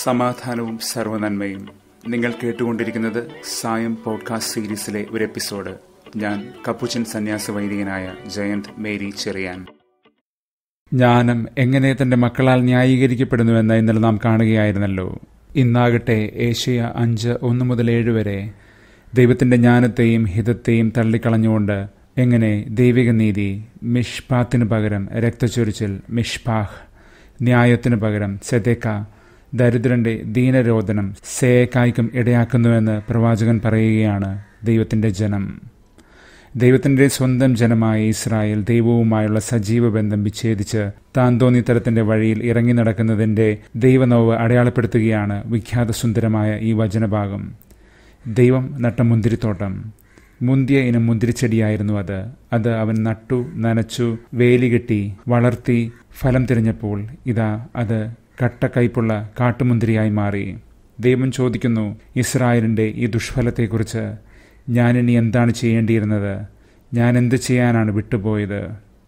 സമാധാനവും സർവനന്മയും നിങ്ങൾ കേട്ടുകൊണ്ടിരിക്കുന്നത് സായം പോഡ്കാസ്റ്റ് സീരീസിലെ ഒരു എപ്പിസോഡ് ഞാൻ കപ്പുച്ചൻ സന്യാസ വൈദികനായ ജയന്ത് മേരി ചെറിയാൻ ജ്ഞാനം എങ്ങനെ തന്റെ മക്കളാൽ ന്യായീകരിക്കപ്പെടുന്നുവെന്ന് ഇന്നലെ നാം കാണുകയായിരുന്നല്ലോ ഇന്നാകട്ടെ ഏഷ്യ അഞ്ച് ഒന്ന് മുതൽ ഏഴ് വരെ ദൈവത്തിന്റെ ജ്ഞാനത്തെയും ഹിതത്തെയും തള്ളിക്കളഞ്ഞുകൊണ്ട് എങ്ങനെ ദൈവിക നീതി മിഷ്പാത്തിന് പകരം രക്തച്ചൊരിച്ചിൽ മിഷ്പാഹ് ന്യായത്തിന് പകരം സെതേക്ക ദരിദ്രന്റെ ദീനരോധനം സേക്കായ്ക്കും ഇടയാക്കുന്നുവെന്ന് പ്രവാചകൻ പറയുകയാണ് ദൈവത്തിന്റെ ജനം ദൈവത്തിന്റെ സ്വന്തം ജനമായ ഇസ്രായേൽ ദൈവവുമായുള്ള സജീവ ബന്ധം വിച്ഛേദിച്ച് താൻ തോന്നിത്തരത്തിന്റെ വഴിയിൽ ഇറങ്ങി നടക്കുന്നതിന്റെ ദൈവനോവ് അടയാളപ്പെടുത്തുകയാണ് വിഖ്യാത സുന്ദരമായ ഈ വചനഭാഗം ദൈവം നട്ട മുന്തിരിത്തോട്ടം മുന്തിയ ഇനം മുന്തിരിച്ചെടിയായിരുന്നു അത് അത് അവൻ നട്ടു നനച്ചു വേലി കെട്ടി വളർത്തി ഫലം തിരഞ്ഞപ്പോൾ ഇതാ അത് കട്ടക്കയ്പുള്ള കാട്ടുമുന്തിരിയായി മാറി ദൈവം ചോദിക്കുന്നു ഇസ്രായേലിന്റെ ഈ ദുഷ്ഫലത്തെക്കുറിച്ച് ഞാനിനി എന്താണ് ചെയ്യേണ്ടിയിരുന്നത് ഞാൻ എന്ത് ചെയ്യാനാണ് വിട്ടുപോയത്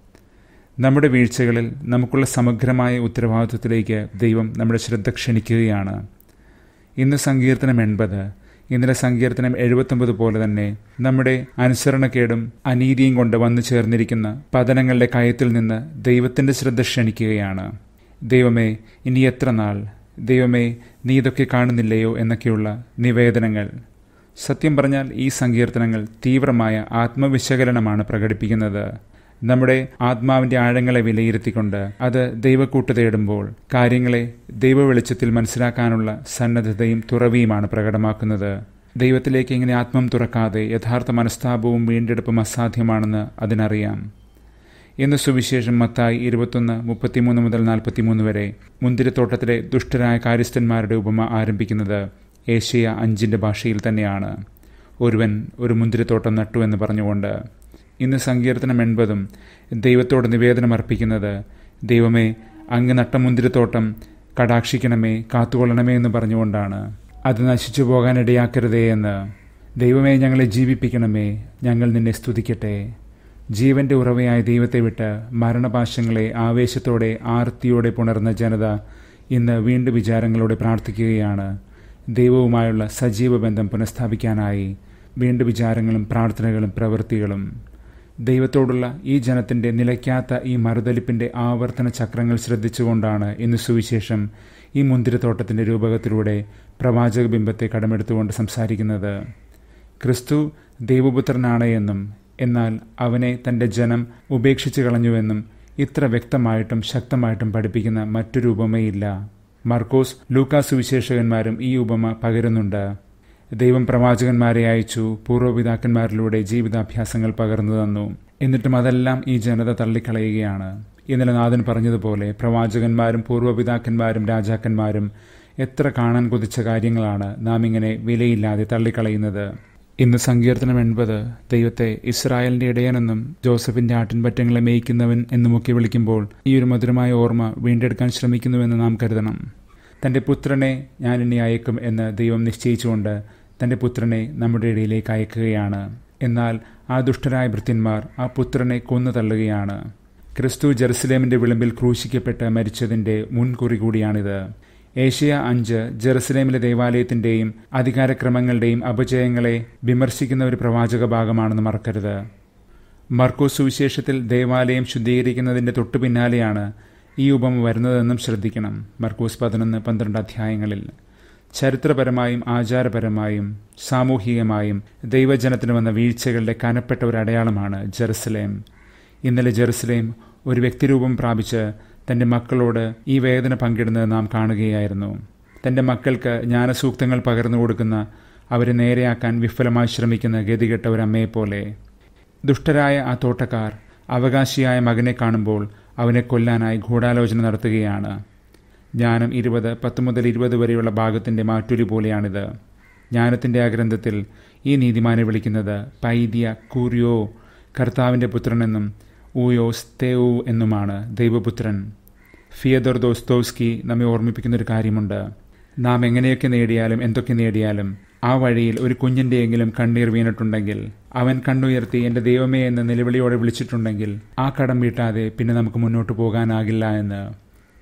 നമ്മുടെ വീഴ്ചകളിൽ നമുക്കുള്ള സമഗ്രമായ ഉത്തരവാദിത്വത്തിലേക്ക് ദൈവം നമ്മുടെ ശ്രദ്ധ ക്ഷണിക്കുകയാണ് ഇന്ന് സങ്കീർത്തനം എൺപത് ഇന്നലെ സങ്കീർത്തനം എഴുപത്തൊമ്പത് പോലെ തന്നെ നമ്മുടെ അനുസരണക്കേടും അനീതിയും കൊണ്ട് വന്നു ചേർന്നിരിക്കുന്ന പതനങ്ങളുടെ കയത്തിൽ നിന്ന് ദൈവത്തിന്റെ ശ്രദ്ധ ക്ഷണിക്കുകയാണ് ദൈവമേ ഇനി എത്ര നാൾ ദൈവമേ നീ ഇതൊക്കെ കാണുന്നില്ലയോ എന്നൊക്കെയുള്ള നിവേദനങ്ങൾ സത്യം പറഞ്ഞാൽ ഈ സങ്കീർത്തനങ്ങൾ തീവ്രമായ ആത്മവിശകലനമാണ് പ്രകടിപ്പിക്കുന്നത് നമ്മുടെ ആത്മാവിന്റെ ആഴങ്ങളെ വിലയിരുത്തിക്കൊണ്ട് അത് ദൈവക്കൂട്ട് തേടുമ്പോൾ കാര്യങ്ങളെ ദൈവ വെളിച്ചത്തിൽ മനസ്സിലാക്കാനുള്ള സന്നദ്ധതയും തുറവിയുമാണ് പ്രകടമാക്കുന്നത് ദൈവത്തിലേക്ക് ഇങ്ങനെ ആത്മം തുറക്കാതെ യഥാർത്ഥ മനസ്താപവും വീണ്ടെടുപ്പും അസാധ്യമാണെന്ന് അതിനറിയാം ഇന്ന് സുവിശേഷം മത്തായി ഇരുപത്തൊന്ന് മുപ്പത്തിമൂന്ന് മുതൽ നാൽപ്പത്തിമൂന്ന് വരെ മുന്തിരിത്തോട്ടത്തിലെ ദുഷ്ടരായ കാര്യസ്ഥന്മാരുടെ ഉപമ ആരംഭിക്കുന്നത് ഏഷ്യ അഞ്ചിന്റെ ഭാഷയിൽ തന്നെയാണ് ഒരുവൻ ഒരു മുന്തിരിത്തോട്ടം നട്ടു എന്ന് പറഞ്ഞുകൊണ്ട് ഇന്ന് സങ്കീർത്തനം എൺപതും ദൈവത്തോട് നിവേദനം അർപ്പിക്കുന്നത് ദൈവമേ അങ്ങ് നട്ട മുന്തിരിത്തോട്ടം കടാക്ഷിക്കണമേ കാത്തുകൊള്ളണമേ എന്ന് പറഞ്ഞുകൊണ്ടാണ് അത് നശിച്ചു പോകാൻ ഇടയാക്കരുതേ എന്ന് ദൈവമേ ഞങ്ങളെ ജീവിപ്പിക്കണമേ ഞങ്ങൾ നിന്നെ സ്തുതിക്കട്ടെ ജീവന്റെ ഉറവയായ ദൈവത്തെ വിട്ട് മരണപാശങ്ങളെ ആവേശത്തോടെ ആർത്തിയോടെ പുണർന്ന ജനത ഇന്ന് വീണ്ടും വിചാരങ്ങളോടെ പ്രാർത്ഥിക്കുകയാണ് ദൈവവുമായുള്ള സജീവ ബന്ധം പുനഃസ്ഥാപിക്കാനായി വീണ്ടും വിചാരങ്ങളും പ്രാർത്ഥനകളും പ്രവൃത്തികളും ദൈവത്തോടുള്ള ഈ ജനത്തിന്റെ നിലയ്ക്കാത്ത ഈ മറുതലിപ്പിന്റെ ആവർത്തന ചക്രങ്ങൾ ശ്രദ്ധിച്ചുകൊണ്ടാണ് ഇന്ന് സുവിശേഷം ഈ മുന്തിരിത്തോട്ടത്തിന്റെ രൂപകത്തിലൂടെ പ്രവാചക ബിംബത്തെ കടമെടുത്തുകൊണ്ട് സംസാരിക്കുന്നത് ക്രിസ്തു ദൈവപുത്രനാണ് എന്നും എന്നാൽ അവനെ തന്റെ ജനം ഉപേക്ഷിച്ചു കളഞ്ഞുവെന്നും ഇത്ര വ്യക്തമായിട്ടും ശക്തമായിട്ടും പഠിപ്പിക്കുന്ന മറ്റൊരു ഉപമയില്ല മർക്കോസ് ലൂക്കാ സുവിശേഷകന്മാരും ഈ ഉപമ പകരുന്നുണ്ട് ദൈവം പ്രവാചകന്മാരെ അയച്ചു പൂർവ്വപിതാക്കന്മാരിലൂടെ ജീവിതാഭ്യാസങ്ങൾ പകർന്നു തന്നു എന്നിട്ടും അതെല്ലാം ഈ ജനത തള്ളിക്കളയുകയാണ് ഇന്നലെ നാഥൻ പറഞ്ഞതുപോലെ പ്രവാചകന്മാരും പൂർവ്വപിതാക്കന്മാരും രാജാക്കന്മാരും എത്ര കാണാൻ കൊതിച്ച കാര്യങ്ങളാണ് നാം ഇങ്ങനെ വിലയില്ലാതെ തള്ളിക്കളയുന്നത് ഇന്ന് സങ്കീർത്തനം എൺപത് ദൈവത്തെ ഇസ്രായേലിന്റെ ഇടയനെന്നും ജോസഫിന്റെ ആട്ടിൻപറ്റങ്ങളെ മേയ്ക്കുന്നവൻ എന്നുമൊക്കെ വിളിക്കുമ്പോൾ ഈ ഒരു മധുരമായ ഓർമ്മ വീണ്ടെടുക്കാൻ ശ്രമിക്കുന്നുവെന്ന് നാം കരുതണം തന്റെ പുത്രനെ ഞാൻ ഇനി അയക്കും എന്ന് ദൈവം നിശ്ചയിച്ചുകൊണ്ട് തന്റെ പുത്രനെ നമ്മുടെ ഇടയിലേക്ക് അയക്കുകയാണ് എന്നാൽ ആ ദുഷ്ടരായ ഭൃത്യന്മാർ ആ പുത്രനെ കൊന്നു തള്ളുകയാണ് ക്രിസ്തു ജെറുസലേമിന്റെ വിളിമ്പിൽ ക്രൂശിക്കപ്പെട്ട് മരിച്ചതിന്റെ മുൻകുറി കൂടിയാണിത് ഏഷ്യ അഞ്ച് ജെറുസലേമിലെ ദേവാലയത്തിന്റെയും അധികാരക്രമങ്ങളുടെയും അപജയങ്ങളെ വിമർശിക്കുന്ന ഒരു പ്രവാചക ഭാഗമാണെന്ന് മറക്കരുത് മർക്കോസ് സുവിശേഷത്തിൽ ദേവാലയം ശുദ്ധീകരിക്കുന്നതിന്റെ തൊട്ടു പിന്നാലെയാണ് ഈ ഉപമ വരുന്നതെന്നും ശ്രദ്ധിക്കണം മർക്കൂസ് പതിനൊന്ന് പന്ത്രണ്ട് അധ്യായങ്ങളിൽ ചരിത്രപരമായും ആചാരപരമായും സാമൂഹികമായും ദൈവജനത്തിന് വന്ന വീഴ്ചകളുടെ കനപ്പെട്ട ഒരു അടയാളമാണ് ജെറുസലേം ഇന്നലെ ജെറുസലേം ഒരു വ്യക്തിരൂപം പ്രാപിച്ച് തന്റെ മക്കളോട് ഈ വേദന പങ്കിടുന്നത് നാം കാണുകയായിരുന്നു തന്റെ മക്കൾക്ക് ജ്ഞാനസൂക്തങ്ങൾ പകർന്നു കൊടുക്കുന്ന അവരെ നേരെയാക്കാൻ വിഫലമായി ശ്രമിക്കുന്ന ഗതികെട്ട ഒരു അമ്മയെപ്പോലെ ദുഷ്ടരായ ആ തോട്ടക്കാർ അവകാശിയായ മകനെ കാണുമ്പോൾ അവനെ കൊല്ലാനായി ഗൂഢാലോചന നടത്തുകയാണ് ജ്ഞാനം ഇരുപത് പത്ത് മുതൽ ഇരുപത് വരെയുള്ള ഭാഗത്തിന്റെ മാറ്റൊലി പോലെയാണിത് ജ്ഞാനത്തിന്റെ ആ ഗ്രന്ഥത്തിൽ ഈ നീതിമാനെ വിളിക്കുന്നത് പൈദ്യ കൂറിയോ കർത്താവിന്റെ പുത്രനെന്നും ഊയോസ് തേവു എന്നുമാണ് ദൈവപുത്രൻ ഫിയദർ ദോസ്തോസ്കി നമ്മെ ഓർമ്മിപ്പിക്കുന്ന ഒരു കാര്യമുണ്ട് നാം എങ്ങനെയൊക്കെ നേടിയാലും എന്തൊക്കെ നേടിയാലും ആ വഴിയിൽ ഒരു കുഞ്ഞിൻ്റെയെങ്കിലും കണ്ണീർ വീണിട്ടുണ്ടെങ്കിൽ അവൻ കണ്ണുയർത്തി എൻ്റെ ദൈവമേ എന്ന് നിലവിളിയോടെ വിളിച്ചിട്ടുണ്ടെങ്കിൽ ആ കടം വീട്ടാതെ പിന്നെ നമുക്ക് മുന്നോട്ട് പോകാനാകില്ല എന്ന്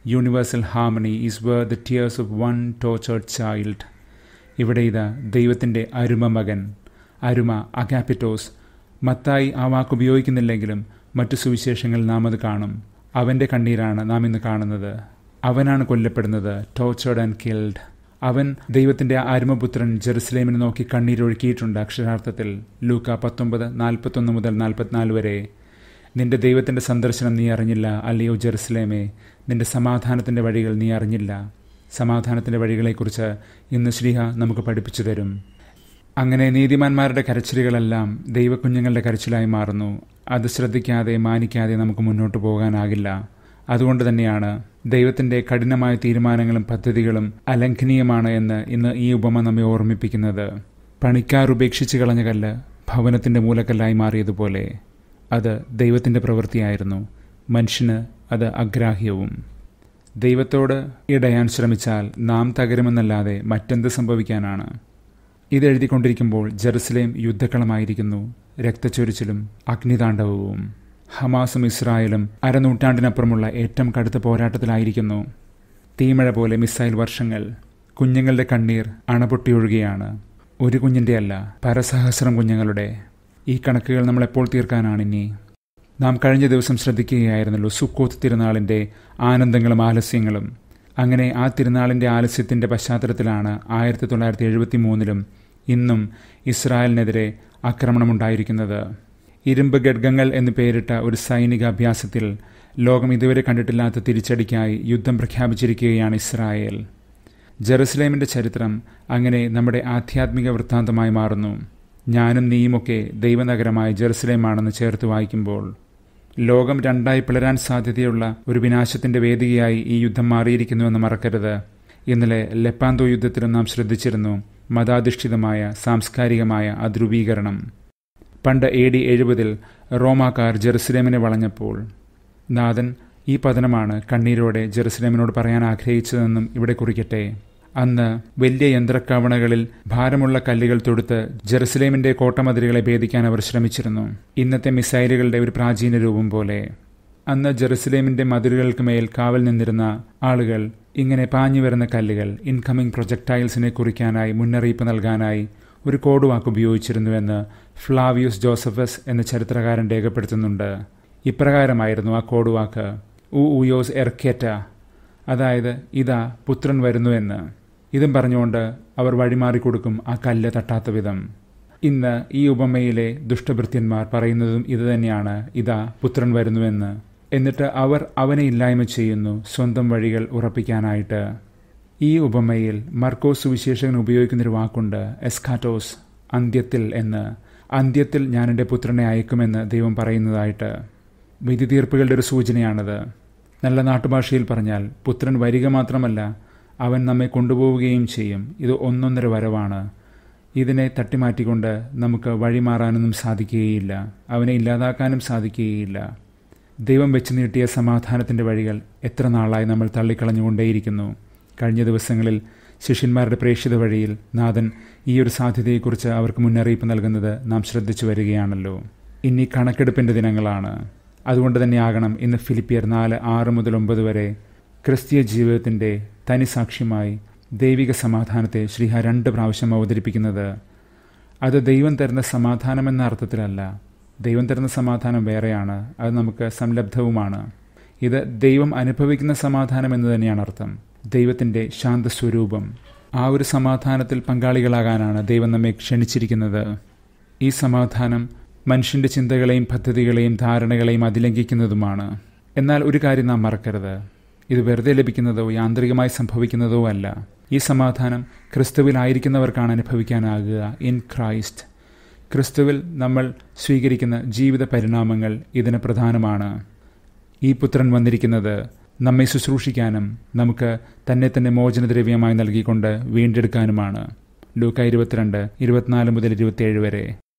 universal harmony is where the tears of one tortured child ഇവിടെ ഇതാ ദൈവത്തിൻ്റെ അരുമ മകൻ അരുമ അഗാപ്പിറ്റോസ് മത്തായി ആ വാക്ക് ഉപയോഗിക്കുന്നില്ലെങ്കിലും മറ്റു സുവിശേഷങ്ങൾ നാം അത് കാണും അവൻ്റെ കണ്ണീരാണ് നാം ഇന്ന് കാണുന്നത് അവനാണ് കൊല്ലപ്പെടുന്നത് ടോർച്ചേർഡ് ആൻഡ് കിൽഡ് അവൻ ദൈവത്തിന്റെ ആരുമപുത്രൻ ജെറുസലേമിനെ നോക്കി കണ്ണീരൊഴുക്കിയിട്ടുണ്ട് അക്ഷരാർത്ഥത്തിൽ ലൂക്ക പത്തൊമ്പത് നാൽപ്പത്തൊന്ന് മുതൽ നാൽപ്പത്തിനാല് വരെ നിന്റെ ദൈവത്തിന്റെ സന്ദർശനം നീ അറിഞ്ഞില്ല അല്ലയോ ജെറുസലേമേ നിന്റെ സമാധാനത്തിന്റെ വഴികൾ നീ അറിഞ്ഞില്ല സമാധാനത്തിന്റെ വഴികളെക്കുറിച്ച് ഇന്ന് ശ്രീഹ നമുക്ക് പഠിപ്പിച്ചു തരും അങ്ങനെ നീതിമാന്മാരുടെ കരച്ചിലുകളെല്ലാം ദൈവക്കുഞ്ഞുങ്ങളുടെ കരച്ചിലായി മാറുന്നു അത് ശ്രദ്ധിക്കാതെ മാനിക്കാതെ നമുക്ക് മുന്നോട്ട് പോകാനാകില്ല അതുകൊണ്ട് തന്നെയാണ് ദൈവത്തിന്റെ കഠിനമായ തീരുമാനങ്ങളും പദ്ധതികളും അലംഘനീയമാണ് എന്ന് ഇന്ന് ഈ ഉപമ നമ്മെ ഓർമ്മിപ്പിക്കുന്നത് പണിക്കാർ ഉപേക്ഷിച്ച് കളഞ്ഞ കല്ല് ഭവനത്തിന്റെ മൂലക്കല്ലായി മാറിയതുപോലെ അത് ദൈവത്തിന്റെ പ്രവൃത്തിയായിരുന്നു മനുഷ്യന് അത് അഗ്രാഹ്യവും ദൈവത്തോട് ഇടയാൻ ശ്രമിച്ചാൽ നാം തകരുമെന്നല്ലാതെ മറ്റെന്ത് സംഭവിക്കാനാണ് ഇതെഴുതിക്കൊണ്ടിരിക്കുമ്പോൾ ജെറുസലേം യുദ്ധക്കളമായിരിക്കുന്നു രക്തച്ചൊരിച്ചിലും അഗ്നിതാണ്ഡവവും ഹമാസും ഇസ്രായേലും അരനൂറ്റാണ്ടിനപ്പുറമുള്ള ഏറ്റവും കടുത്ത പോരാട്ടത്തിലായിരിക്കുന്നു തീമഴ പോലെ മിസൈൽ വർഷങ്ങൾ കുഞ്ഞുങ്ങളുടെ കണ്ണീർ അണപൊട്ടിയൊഴുകയാണ് ഒരു കുഞ്ഞിൻ്റെ അല്ല പരസഹസ്രം കുഞ്ഞുങ്ങളുടെ ഈ കണക്കുകൾ നമ്മൾ എപ്പോൾ തീർക്കാനാണ് ഇനി നാം കഴിഞ്ഞ ദിവസം ശ്രദ്ധിക്കുകയായിരുന്നല്ലോ സുക്കോത്ത് തിരുനാളിൻ്റെ ആനന്ദങ്ങളും ആലസ്യങ്ങളും അങ്ങനെ ആ തിരുനാളിൻ്റെ ആലസ്യത്തിൻ്റെ പശ്ചാത്തലത്തിലാണ് ആയിരത്തി തൊള്ളായിരത്തി എഴുപത്തി മൂന്നിലും ഇന്നും ഇസ്രായേലിനെതിരെ ആക്രമണമുണ്ടായിരിക്കുന്നത് ഇരുമ്പ് ഖഡ്ഗങ്ങൾ എന്ന് പേരിട്ട ഒരു സൈനിക അഭ്യാസത്തിൽ ലോകം ഇതുവരെ കണ്ടിട്ടില്ലാത്ത തിരിച്ചടിക്കായി യുദ്ധം പ്രഖ്യാപിച്ചിരിക്കുകയാണ് ഇസ്രായേൽ ജെറുസലേമിന്റെ ചരിത്രം അങ്ങനെ നമ്മുടെ ആധ്യാത്മിക വൃത്താന്തമായി മാറുന്നു ഞാനും നീയുമൊക്കെ ദൈവനഗരമായ ജെറുസലേമാണെന്ന് ചേർത്ത് വായിക്കുമ്പോൾ ലോകം രണ്ടായി പിളരാൻ സാധ്യതയുള്ള ഒരു വിനാശത്തിന്റെ വേദികയായി ഈ യുദ്ധം മാറിയിരിക്കുന്നുവെന്ന് മറക്കരുത് ഇന്നലെ ലെപ്പാന്തോ യുദ്ധത്തിലും നാം ശ്രദ്ധിച്ചിരുന്നു മതാധിഷ്ഠിതമായ സാംസ്കാരികമായ അധ്രുവീകരണം പണ്ട് എ ഡി എഴുപതിൽ റോമാക്കാർ ജെറുസലേമിനെ വളഞ്ഞപ്പോൾ നാഥൻ ഈ പതനമാണ് കണ്ണീരോടെ ജെറുസലേമിനോട് പറയാൻ ആഗ്രഹിച്ചതെന്നും ഇവിടെ കുറിക്കട്ടെ അന്ന് വലിയ യന്ത്രക്കവണകളിൽ ഭാരമുള്ള കല്ലുകൾ തൊടുത്ത് ജെറുസലേമിന്റെ കോട്ടമതിലുകളെ ഭേദിക്കാൻ അവർ ശ്രമിച്ചിരുന്നു ഇന്നത്തെ മിസൈലുകളുടെ ഒരു പ്രാചീന രൂപം പോലെ അന്ന് ജെറുസലേമിന്റെ മതിലുകൾക്ക് മേൽ കാവൽ നിന്നിരുന്ന ആളുകൾ ഇങ്ങനെ പാഞ്ഞു വരുന്ന കല്ലുകൾ ഇൻകമിംഗ് പ്രൊജക്ടൈൽസിനെ കുറിക്കാനായി മുന്നറിയിപ്പ് നൽകാനായി ഒരു കോഡ് വാക്ക് ഉപയോഗിച്ചിരുന്നുവെന്ന് ഫ്ലാവിയൂസ് ജോസഫസ് എന്ന ചരിത്രകാരൻ രേഖപ്പെടുത്തുന്നുണ്ട് ഇപ്രകാരമായിരുന്നു ആ കോഡ് വാക്ക് ഉ ഉയോസ് എർക്കേറ്റ അതായത് ഇതാ പുത്രൻ വരുന്നുവെന്ന് ഇതും പറഞ്ഞുകൊണ്ട് അവർ വഴിമാറിക്കൊടുക്കും ആ കല്ല് തട്ടാത്ത വിധം ഇന്ന് ഈ ഉപമയിലെ ദുഷ്ടഭൃത്യന്മാർ പറയുന്നതും ഇതുതന്നെയാണ് ഇതാ പുത്രൻ വരുന്നുവെന്ന് എന്നിട്ട് അവർ അവനെ ഇല്ലായ്മ ചെയ്യുന്നു സ്വന്തം വഴികൾ ഉറപ്പിക്കാനായിട്ട് ഈ ഉപമയിൽ മർക്കോസ് സുവിശേഷകൻ ഉപയോഗിക്കുന്നൊരു വാക്കുണ്ട് എസ്കാറ്റോസ് അന്ത്യത്തിൽ എന്ന് അന്ത്യത്തിൽ ഞാൻ എൻ്റെ പുത്രനെ അയക്കുമെന്ന് ദൈവം പറയുന്നതായിട്ട് വിധി തീർപ്പുകളുടെ ഒരു സൂചനയാണത് നല്ല നാട്ടുഭാഷയിൽ പറഞ്ഞാൽ പുത്രൻ വരിക മാത്രമല്ല അവൻ നമ്മെ കൊണ്ടുപോവുകയും ചെയ്യും ഇത് ഒന്നൊന്നര വരവാണ് ഇതിനെ തട്ടിമാറ്റിക്കൊണ്ട് നമുക്ക് വഴിമാറാനൊന്നും സാധിക്കുകയില്ല അവനെ ഇല്ലാതാക്കാനും സാധിക്കുകയില്ല ദൈവം വെച്ച് നീട്ടിയ സമാധാനത്തിൻ്റെ വഴികൾ എത്ര നാളായി നമ്മൾ തള്ളിക്കളഞ്ഞുകൊണ്ടേയിരിക്കുന്നു കഴിഞ്ഞ ദിവസങ്ങളിൽ ശിഷ്യന്മാരുടെ പ്രേക്ഷിത വഴിയിൽ നാഥൻ ഈ ഒരു സാധ്യതയെക്കുറിച്ച് അവർക്ക് മുന്നറിയിപ്പ് നൽകുന്നത് നാം ശ്രദ്ധിച്ചു വരികയാണല്ലോ ഇനി കണക്കെടുപ്പിൻ്റെ ദിനങ്ങളാണ് അതുകൊണ്ട് തന്നെയാകണം ഇന്ന് ഫിലിപ്പിയർ നാല് ആറ് മുതൽ ഒമ്പത് വരെ ക്രിസ്തീയ ജീവിതത്തിൻ്റെ തനി സാക്ഷ്യമായി ദൈവിക സമാധാനത്തെ ശ്രീഹ രണ്ട് പ്രാവശ്യം അവതരിപ്പിക്കുന്നത് അത് ദൈവം തരുന്ന സമാധാനം എന്ന അർത്ഥത്തിലല്ല ദൈവം തരുന്ന സമാധാനം വേറെയാണ് അത് നമുക്ക് സംലബ്ധവുമാണ് ഇത് ദൈവം അനുഭവിക്കുന്ന സമാധാനം എന്ന് തന്നെയാണ് അർത്ഥം ദൈവത്തിൻ്റെ ശാന്തസ്വരൂപം ആ ഒരു സമാധാനത്തിൽ പങ്കാളികളാകാനാണ് ദൈവം നമ്മെ ക്ഷണിച്ചിരിക്കുന്നത് ഈ സമാധാനം മനുഷ്യന്റെ ചിന്തകളെയും പദ്ധതികളെയും ധാരണകളെയും അതിലംഘിക്കുന്നതുമാണ് എന്നാൽ ഒരു കാര്യം നാം മറക്കരുത് ഇത് വെറുതെ ലഭിക്കുന്നതോ യാന്ത്രികമായി സംഭവിക്കുന്നതോ അല്ല ഈ സമാധാനം ക്രിസ്തുവിലായിരിക്കുന്നവർക്കാണ് അനുഭവിക്കാനാകുക ഇൻ ക്രൈസ്റ്റ് ക്രിസ്തുവിൽ നമ്മൾ സ്വീകരിക്കുന്ന ജീവിത പരിണാമങ്ങൾ ഇതിന് പ്രധാനമാണ് ഈ പുത്രൻ വന്നിരിക്കുന്നത് നമ്മെ ശുശ്രൂഷിക്കാനും നമുക്ക് തന്നെ തന്നെ മോചനദ്രവ്യമായി നൽകിക്കൊണ്ട് വീണ്ടെടുക്കാനുമാണ് ലൂക്ക ഇരുപത്തിരണ്ട് ഇരുപത്തിനാല് മുതൽ ഇരുപത്തിയേഴ് വരെ